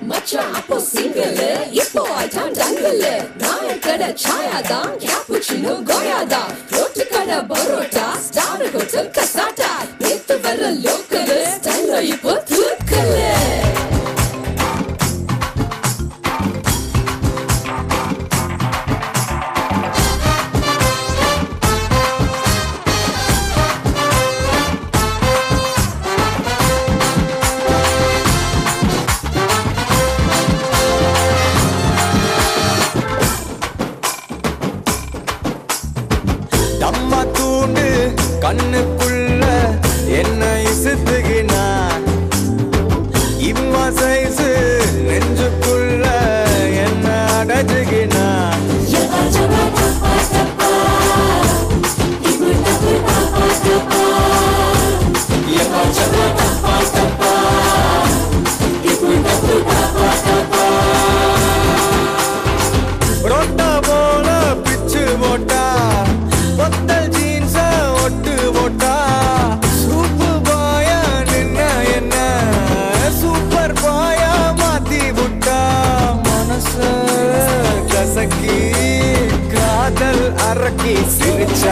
மச்சான் அப்போ சிங்கிள் இப்போ ஆயிட்டான் டங்கிள் நான் கடை சாயா தான் கேப்புச்சினோ கோயா தான் ரோட்டு கடை பரோட்டா ஸ்டார் ஹோட்டல் கசாட்டா நேத்து வர லோக்கல் ஸ்டைல் இப்போ தூக்கல் தம்மா தூண்டு கண்ணுக்குள்ள என்ன இசுத்துகினா இம்மா சைஸு நெஞ்சுக்குள்ள என்ன அடைச்சுகினா ரொட்டா போல பிச்சு போட்டா பொத்தல் ஜீன்ஸ ஒட்டு போட்டா சூப்பு பாயா நின்ன என்ன சூப்பர் பாயா மாத்தி விட்டா மனச கசக்கி காதல் அரக்கி சிரிச்சா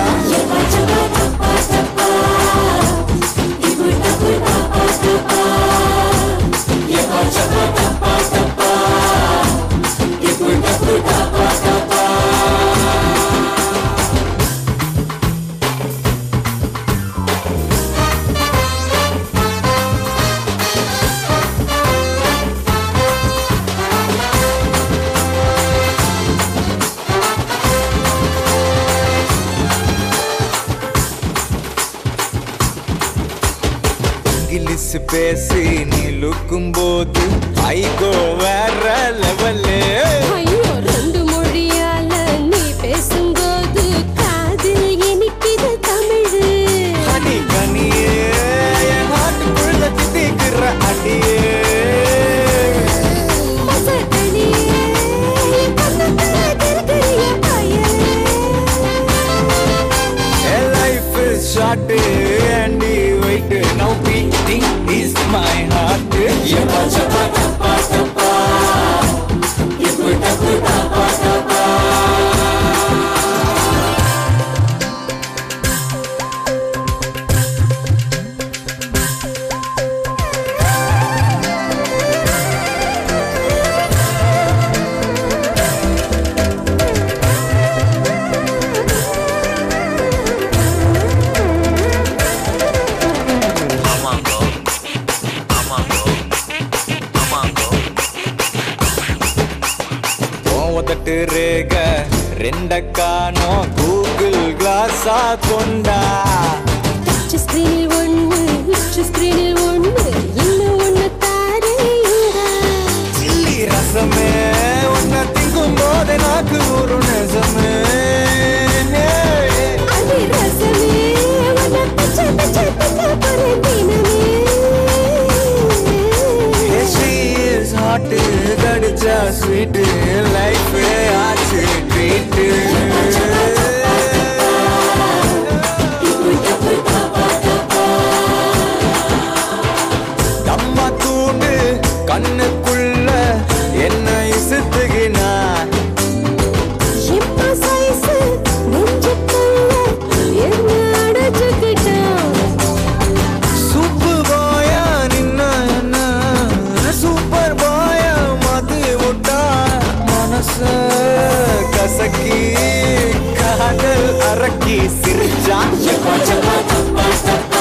இங்கிலீஷ் பேசி நீ லுக்கும் போது ஐகோ வேற லெவலு ஐயோ ரெண்டு மொழியால நீ பேசும்போது காதில் இனிக்குது தமிழ் அடி கனியே என் நாட்டுக்குள்ள திட்டிக்கிற அடியே என் life is short and wait now beating is my heart எப்பா சப்பா தப்பா தப்பா இப்ப தப்பு தப்பா தப்பா உதட்டு ரேக ரெண்ட காணோம் கூகுள் கிளாஸா கொண்டா ஸ்கிரீனில் ஒண்ணு ஸ்கிரீனில் ஒண்ணு இன்னும் ஒண்ணு தாரேங்க சில்லி ரசமே உன்னை திங்கும் போது நாக்கு ஒரு நெசமே அடி ரசமே உன்னை பச்சை பச்சை பச்சை போறேன் தினமே ஹாட் கடிச்சா ஸ்வீட் லைஃப் ஆச்சு ட்ரீட் தம்மா தூண்டு கண்ணுக்குள்ள என்ன இசுத்துகினா எம்மா சைஸ் நெஞ்சுக்குள்ள என்ன அடைச்சுக்கிட்டான் சூப்பு பாயா நின்ன என்ன சூப்பர் பாயா மது விட்டா மனச கசக்கி காதல் அரக்கி சிரிச்சா எப்பா சப்பா தப்பா தப்பா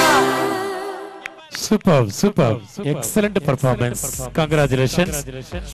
Superb, superb. Excellent performance. Congratulations.